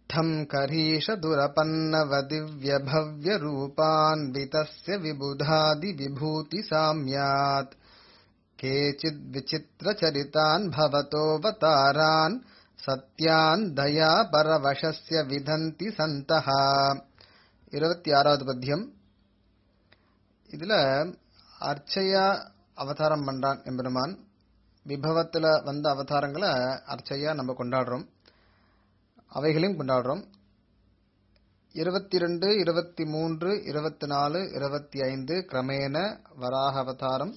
इत्थम् करीषदुरपन्नवदिव्यभव्यरूपान्वितस्य विबुधादिविभूतिसाम्यात् केचिद्विचित्रचरितान् भवतोऽवतारान् सत्यान् दयापरवशस्य विदन्ति सन्तः இருபத்தி ஆறாவது பத்தியம் இதுல அர்ச்சையா அவதாரம் பண்றான் எம்பெருமான் விபவத்துல வந்த அவதாரங்களை அர்ச்சையா நம்ம கொண்டாடுறோம் அவைகளையும் கொண்டாடுறோம் இருபத்தி ரெண்டு இருபத்தி மூன்று இருபத்தி நாலு இருபத்தி ஐந்து கிரமேண வராக அவதாரம்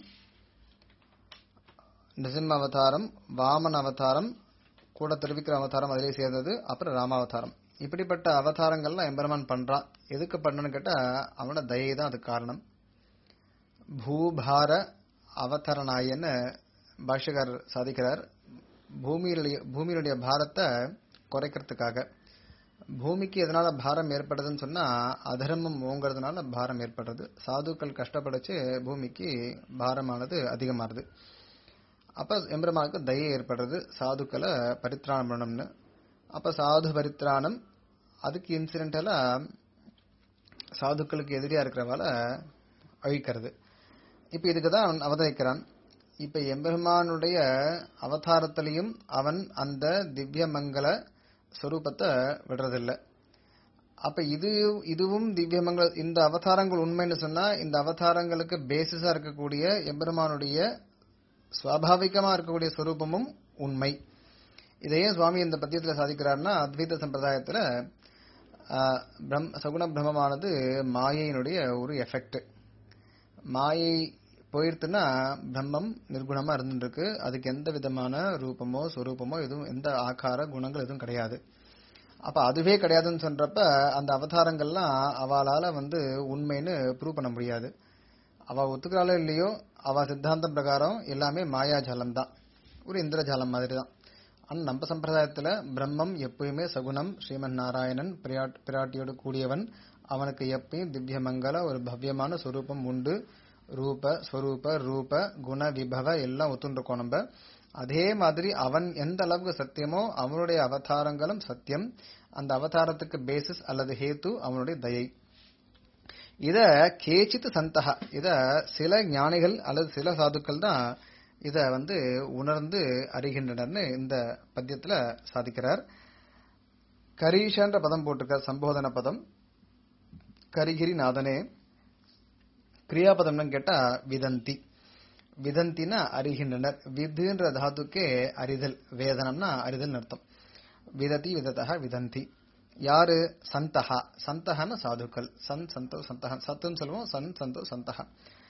நிசிம்ம அவதாரம் வாமன அவதாரம் கூட திருவிக்கிற அவதாரம் அதிலே சேர்ந்தது அப்புறம் ராமாவதாரம் இப்படிப்பட்ட அவதாரங்கள்லாம் எம்பெருமான் பண்றான் எதுக்கு பண்ணனு கேட்டா அவனோட தயை தான் அதுக்கு காரணம் பூபார அவதரணாயன்னு பாஷகர் சாதிக்கிறார் பூமியிலுடைய பூமியினுடைய பாரத்தை குறைக்கிறதுக்காக பூமிக்கு எதனால பாரம் ஏற்படுதுன்னு சொன்னா அதர்மம் ஓங்கிறதுனால பாரம் ஏற்படுறது சாதுக்கள் கஷ்டப்படச்சு பூமிக்கு பாரமானது அதிகமாகுது அப்ப எம்பெருமானுக்கு தயை ஏற்படுறது சாதுக்களை பரித்ராணம் பண்ணணும்னு அப்ப சாது பரித்ராணம் அதுக்கு இன்சிடென்டலா சாதுக்களுக்கு எதிரியா இருக்கிறவால அழிக்கிறது இப்ப இதுக்கு தான் அவன் அவதரிக்கிறான் இப்ப எம்பெருமானுடைய அவதாரத்திலையும் அவன் அந்த திவ்ய மங்கள ஸ்வரூபத்தை விடுறதில்லை அப்ப இது இதுவும் திவ்யமங்கள இந்த அவதாரங்கள் உண்மைன்னு சொன்னா இந்த அவதாரங்களுக்கு பேசிஸா இருக்கக்கூடிய எம்பெருமானுடைய சுவாபாவிகமா இருக்கக்கூடிய ஸ்வரூபமும் உண்மை இதையே சுவாமி இந்த பத்தியத்துல சாதிக்கிறார்னா அத்வைத சம்பிரதாயத்துல சகுண பிரம்மமானது மாயையினுடைய ஒரு எஃபெக்ட் மாயை போயிருத்துன்னா பிரம்மம் நிர்குணமா இருந்துருக்கு அதுக்கு எந்த விதமான ரூபமோ ஸ்வரூபமோ எதுவும் எந்த ஆகார குணங்கள் எதுவும் கிடையாது அப்ப அதுவே கிடையாதுன்னு சொல்றப்ப அந்த அவதாரங்கள்லாம் அவளால வந்து உண்மைன்னு ப்ரூவ் பண்ண முடியாது அவ ஒத்துக்கிறாளோ இல்லையோ அவ சித்தாந்தம் பிரகாரம் எல்லாமே மாயாஜாலம் தான் ஒரு இந்திரஜாலம் மாதிரி தான் ஆனா நம்ம சம்பிரதாயத்துல பிரம்மம் எப்பயுமே சகுனம் ஸ்ரீமன் நாராயணன் பிராட்டியோடு கூடியவன் அவனுக்கு எப்பயும் திவ்யமங்கல ஒரு பவ்யமான ஸ்வரூபம் உண்டு ரூப ஸ்வரூப ரூப குண விபவ எல்லாம் ஒத்துருக்கோம் நம்ம அதே மாதிரி அவன் எந்த அளவுக்கு சத்தியமோ அவனுடைய அவதாரங்களும் சத்தியம் அந்த அவதாரத்துக்கு பேசிஸ் அல்லது ஹேத்து அவனுடைய தயை இத கேச்சித் சந்தகா இத சில ஞானிகள் அல்லது சில சாதுக்கள் தான் இத வந்து உணர்ந்து அறிகின்றனர்னு இந்த பத்தியத்துல சாதிக்கிறார் கரீஷன்ற பதம் போட்டிருக்கார் சம்போதன பதம் கரிகிரி நாதனே கிரியாபதம்னு கேட்டா விதந்தி விதந்தினா அறிகின்றனர் விதுன்ற தாத்துக்கே அறிதல் வேதனம்னா அறிதல் அர்த்தம் விததி விததா விதந்தி யாரு சந்தகா சந்தகன சாதுக்கள் சன் சந்தோ சந்தக சத்துன்னு சொல்லுவோம் சன் சந்தோ சந்தகா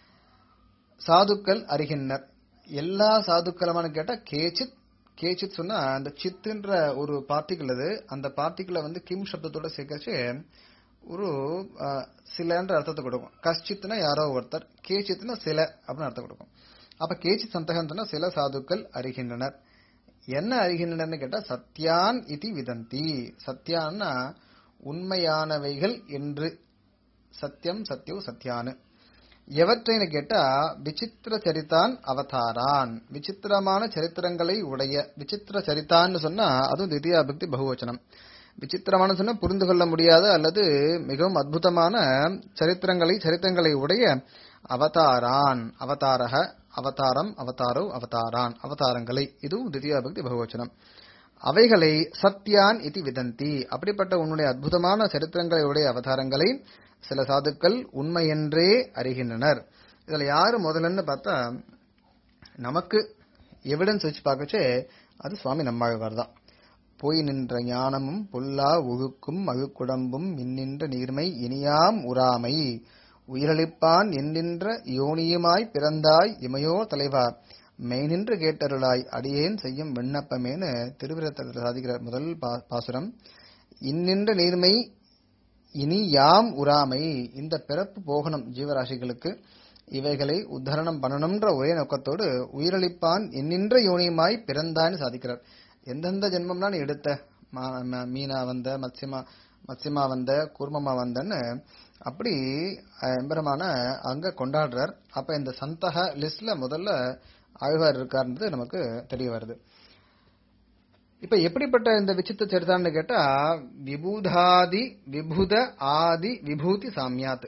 சாதுக்கள் அறிகின்றனர் எல்லா சாதுக்களமான கேட்டா கேச்சித் கேச்சித் சொன்னா அந்த சித்துன்ற ஒரு பார்ட்டிகள் அது அந்த பார்ட்டிகளை வந்து கிம் சப்தத்தோட சேர்க்கச்சு ஒரு சிலன்ற அர்த்தத்தை கொடுக்கும் கஷ்டித்னா யாரோ ஒருத்தர் கேச்சித்னா சில அப்படின்னு அர்த்தம் கொடுக்கும் அப்ப கேச்சித் சந்தகம் சொன்னா சில சாதுக்கள் அறிகின்றனர் என்ன அறிகின்றனர்னு கேட்டா சத்யான் இது விதந்தி சத்யான்னா உண்மையானவைகள் என்று சத்தியம் சத்தியம் சத்யானு எவற்றைன்னு கேட்டா விசித்திர சரித்தான் அவதாரான் விசித்திரமான சரித்திரங்களை உடைய விசித்திர சரித்தான்னு சொன்னா அதுவும் தித்தியா பக்தி பகுவச்சனம் விசித்திரமான சொன்னா புரிந்து கொள்ள முடியாத அல்லது மிகவும் அற்புதமான சரித்திரங்களை சரித்திரங்களை உடைய அவதாரான் அவதாரக அவதாரம் அவதாரோ அவதாரான் அவதாரங்களை இதுவும் தித்தியா பக்தி பகுவச்சனம் அவைகளை சத்யான் இது விதந்தி அப்படிப்பட்ட உன்னுடைய அற்புதமான சரித்திரங்களை உடைய அவதாரங்களை சில சாதுக்கள் உண்மையென்றே அறிகின்றனர் இதுல யாரு முதல்லன்னு பார்த்தா நமக்கு எவிடன்ஸ் வச்சு பார்க்கச்சே அது சுவாமி நம்மாழ்வார் தான் போய் நின்ற ஞானமும் பொல்லா ஒழுக்கும் அழுக்குடம்பும் மின்னின்ற நீர்மை இனியாம் உறாமை உயிரளிப்பான் என்கின்ற யோனியுமாய் பிறந்தாய் இமையோ தலைவா மெய்நின்று கேட்டருளாய் அடியேன் செய்யும் விண்ணப்பமேனு திருவிரத்தில் சாதிக்கிறார் முதல் பாசுரம் இன்னின்ற நீர்மை இனி யாம் உறாமை இந்த பிறப்பு போகணும் ஜீவராசிகளுக்கு இவைகளை உத்தரணம் பண்ணணும்ன்ற ஒரே நோக்கத்தோடு உயிரளிப்பான் என்னின்ற யோனியுமாய் பிறந்தான்னு சாதிக்கிறார் எந்தெந்த ஜென்மம்னா நீ எடுத்த மீனா வந்த மத்சிமா மத்சிமா வந்த கூர்மமா வந்தன்னு அப்படி எம்பெருமான அங்க கொண்டாடுறார் அப்ப இந்த சந்தக லிஸ்ட்ல முதல்ல ஆழ்வார் இருக்காருன்றது நமக்கு தெரிய வருது இப்ப எப்படிப்பட்ட இந்த விசித்திர சரிதான்னு கேட்டா விபூதாதி விபுத ஆதி விபூதி சாமியாத்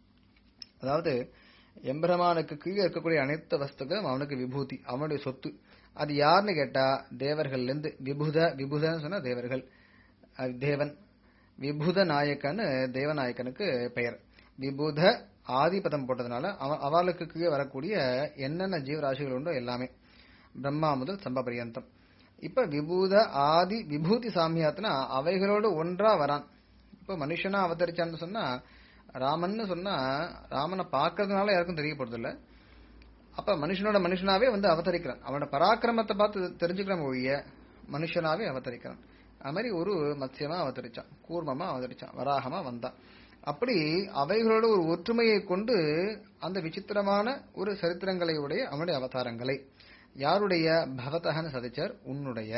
அதாவது எம்பெருமானுக்கு கீழே இருக்கக்கூடிய அனைத்து வஸ்துக்களும் அவனுக்கு விபூதி அவனுடைய சொத்து அது யாருன்னு கேட்டா தேவர்கள்ல இருந்து விபுத விபுதன்னு சொன்னா தேவர்கள் அது தேவன் விபுத நாயக்கன்னு தேவநாயக்கனுக்கு பெயர் விபுத ஆதிபதம் போட்டதுனால அவ- அவளுக்கு கீழே வரக்கூடிய என்னென்ன ஜீவராசிகள் உண்டோ எல்லாமே பிரம்மா முதல் சம்ப பரியந்தம் இப்ப விபூத ஆதி விபூதி சாமியாத்னா அவைகளோடு ஒன்றா வரான் இப்ப மனுஷனா அவதரிச்சான்னு சொன்னா ராமன்னு சொன்னா ராமனை பார்க்கறதுனால யாருக்கும் தெரிய போறது இல்ல அப்ப மனுஷனோட மனுஷனாவே வந்து அவதரிக்கிறான் அவனோட பராக்கிரமத்தை பார்த்து தெரிஞ்சுக்கிறான் ஒழிய மனுஷனாவே அவதரிக்கிறான் அது மாதிரி ஒரு மத்சியமா அவதரிச்சான் கூர்மமா அவதரிச்சான் வராகமா வந்தான் அப்படி அவைகளோட ஒரு ஒற்றுமையை கொண்டு அந்த விசித்திரமான ஒரு சரித்திரங்களை உடைய அவனுடைய அவதாரங்களை யாருடைய பவதகன்னு சதிச்சார் உன்னுடைய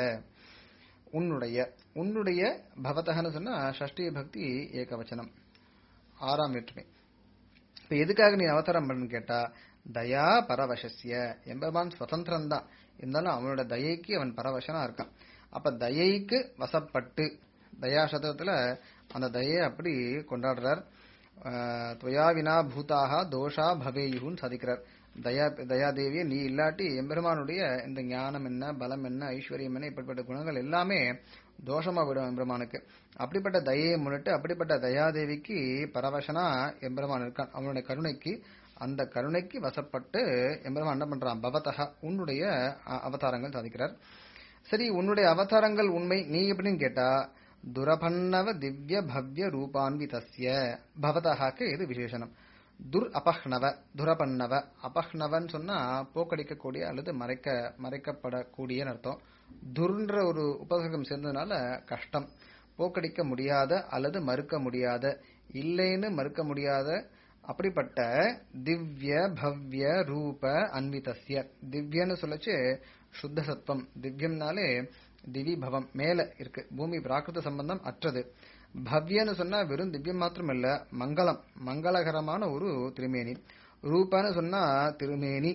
உன்னுடைய உன்னுடைய பவதகன்னு சொன்னா ஷஷ்டி பக்தி ஏகவச்சனம் ஆறாம் வேற்றுமை இப்ப எதுக்காக நீ அவதாரம் பண்ணு கேட்டா தயா பரவசஸ்ய எம்பெருமான் சுதந்திரம் தான் இருந்தாலும் அவனோட தயைக்கு அவன் பரவசனா இருக்கான் அப்ப தயைக்கு வசப்பட்டு தயா சதகத்துல அந்த தயையை அப்படி கொண்டாடுறார் ஆஹ், துவயா வினா பூதாக தோஷா பவேயுன்னு சாதிக்கிறார் தயா தயாதேவியே நீ இல்லாட்டி எம்பெருமானுடைய இந்த ஞானம் என்ன பலம் என்ன ஐஸ்வர்யம் என்ன இப்படிப்பட்ட குணங்கள் எல்லாமே தோஷமா விடும் எம்பெருமானுக்கு அப்படிப்பட்ட தயையை முன்னிட்டு அப்படிப்பட்ட தயாதேவிக்கு பரவசனா எம்பெருமான் இருக்கான் அவனுடைய கருணைக்கு அந்த கருணைக்கு வசப்பட்டு எம்பெருமான் என்ன பண்றான் பவதகா உன்னுடைய அ- அவதாரங்கள் சாதிக்கிறார் சரி உன்னுடைய அவதாரங்கள் உண்மை நீ எப்படின்னு கேட்டா துரபன்னவ திவ்ய பவ்ய ரூபான்விதஸ்ய பவதகாக்கு இது விசேஷனம் துர் அபஹ்னவ துரபன்னவ அபஹ்னவன் சொன்னா போக்கடிக்கக்கூடிய அல்லது மறைக்க மறைக்கப்படக்கூடிய அர்த்தம் துர்ன்ற ஒரு உபசர்க்கம் சேர்ந்ததுனால கஷ்டம் போக்கடிக்க முடியாத அல்லது மறுக்க முடியாத இல்லைன்னு மறுக்க முடியாத அப்படிப்பட்ட திவ்ய பவ்ய ரூப அன்விதஸ்ய திவ்யன்னு சொல்லச்சு சுத்த சத்வம் திவ்யம்னாலே திவி பவம் மேல இருக்கு பூமி பிராகிருத சம்பந்தம் அற்றது பவ்யன்னு சொன்னா வெறும் திவ்யம் மாத்திரம் இல்ல மங்களம் மங்களகரமான ஒரு திருமேனி ரூபன்னு சொன்னா திருமேனி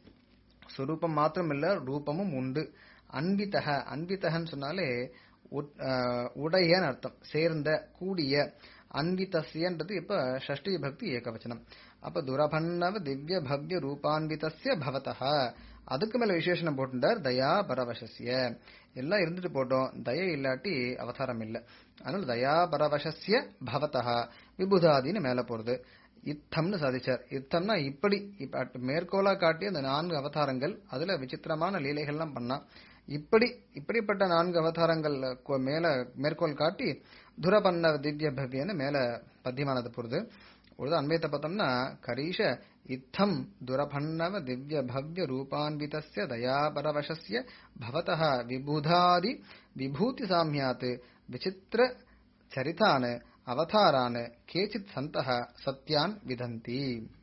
சுரூபம் மாத்திரம் இல்ல ரூபமும் உண்டு அன்பித்தக அன்பித்தகன்னு சொன்னாலே உட்- ஆஹ் உடையன்னு அர்த்தம் சேர்ந்த கூடிய அன்விதஸ்யன்றது இப்ப ஷஷ்டி பக்தி ஏகவச்சனம் அப்ப துரபன்னவ திவ்ய பவ்ய ரூபான்விதஸ்ய பவதः அதுக்கு மேல விசேஷனம் போட்டுட்டார் தயா பரவசஸ்ய எல்லாம் இருந்துட்டு போட்டோம் தயை இல்லாட்டி அவதாரம் இல்ல அதனால தயா பரவசஸ்ய பவதः விபுதாதின்னு மேல போறது இத்தம்னு சாதிச்சார் இத்தம்னா இப்படி இப்ப அட்- மேற்கோளா காட்டிய அந்த நான்கு அவதாரங்கள் அதுல விசித்திரமான லீலைகள்லாம் பண்ணா இப்படி இப்படிப்பட்ட நான்கு அவதாரங்கள் கொ- மேல மேற்கோள் காட்டி துரபன்ன திவ்ய பவ்யன்னு மேல பத்தியமானது போறது ஒரு அன்வயத்தை பார்த்தோம்னா கரீஷ இத்தம் துரபன்னவ திவ்ய பவ்ய ரூபான்விதஸ்ய தயாபரவசஸ்ய பவதः விபுதாதி விபூதி சாமியாத் விசித்திர சரிதான் அவதாரான் கேச்சித் சந்தः சத்யான் விதந்தி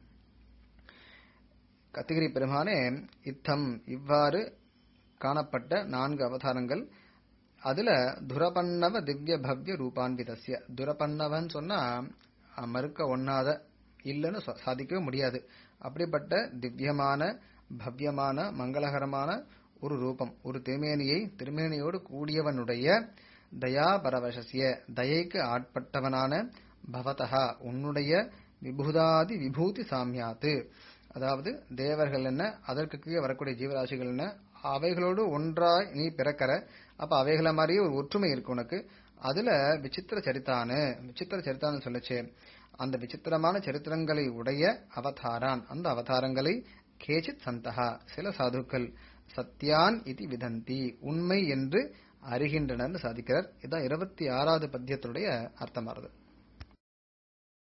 கத்திகிரி பெருமானே இத்தம் இவ்வாறு காணப்பட்ட நான்கு அவதாரங்கள் அதுல துரபன்னவ திவ்ய பவ்ய ரூபான்விதஸ்ய துரபன்னவன் சொன்னா அஹ், மறுக்க ஒண்ணாத இல்லைன்னு சொ- சாதிக்கவே முடியாது அப்படிப்பட்ட திவ்யமான பவ்யமான மங்களகரமான ஒரு ரூபம் ஒரு திருமேனியை திருமேனியோடு கூடியவனுடைய தயா பரவசசிய தயைக்கு ஆட்பட்டவனான பவதா உன்னுடைய விபூதாதி விபூதி சாமியாத்து அதாவது தேவர்கள் என்ன அதற்கு கீழே வரக்கூடிய ஜீவராசிகள் என்ன அவைகளோடு ஒன்றாய் நீ பிறக்கற அப்ப அவைகளை மாதிரியே ஒரு ஒற்றுமை இருக்கு உனக்கு அதுல விசித்திர சரித்தானு விசித்திர சரித்தான்னு சொல்லுச்சு அந்த விசித்திரமான சரித்திரங்களை உடைய அவதாரான் அந்த அவதாரங்களை கேச்சித் சந்தகா சில சாதுக்கள் சத்யான் இது விதந்தி உண்மை என்று அறிகின்றனர் சாதிக்கிறார் இதான் இருபத்தி ஆறாவது பத்தியத்துடைய அர்த்தமானது